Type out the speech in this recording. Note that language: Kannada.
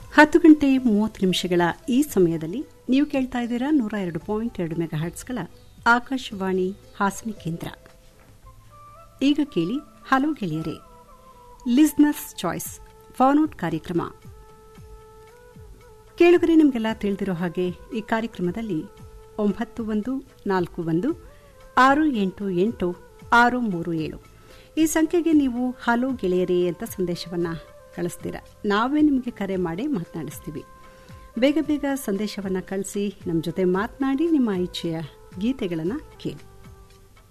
ಹತ್ತು ಗಂಟೆ ಮೂವತ್ತು ನಿಮಿಷಗಳ ಈ ಸಮಯದಲ್ಲಿ ನೀವು ಕೇಳ್ತಾ ಇದ್ದೀರಾ ನೂರ ಎರಡು ಪಾಯಿಂಟ್ ಎರಡು ಮೆಗಾ ಹರ್ಟ್ಸ್ಗಳ ಆಕಾಶವಾಣಿ ಹಾಸನ ಕೇಂದ್ರ ಈಗ ಕೇಳಿ ಹಲೋ ಗೆಳೆಯರೇ ಲಿಸ್ನರ್ಸ್ ಚಾಯ್ಸ್ ಫಾನೌಟ್ ಕಾರ್ಯಕ್ರಮ ಕೇಳುಗರೆ ನಿಮಗೆಲ್ಲ ತಿಳಿದಿರೋ ಹಾಗೆ ಈ ಕಾರ್ಯಕ್ರಮದಲ್ಲಿ ಒಂಬತ್ತು ಒಂದು ನಾಲ್ಕು ಒಂದು ಆರು ಎಂಟು ಎಂಟು ಆರು ಮೂರು ಏಳು ಈ ಸಂಖ್ಯೆಗೆ ನೀವು ಹಲೋ ಗೆಳೆಯರೇ ಅಂತ ಸಂದೇಶವನ್ನು ಕಳಿಸ್ತೀರಾ ನಾವೇ ನಿಮಗೆ ಕರೆ ಮಾಡಿ ಮಾತನಾಡಿಸ್ತೀವಿ ಬೇಗ ಬೇಗ ಸಂದೇಶವನ್ನು ಕಳಿಸಿ ನಮ್ಮ ಜೊತೆ ಮಾತನಾಡಿ ನಿಮ್ಮ ಇಚ್ಛೆಯ ಗೀತೆಗಳನ್ನು ಕೇಳಿ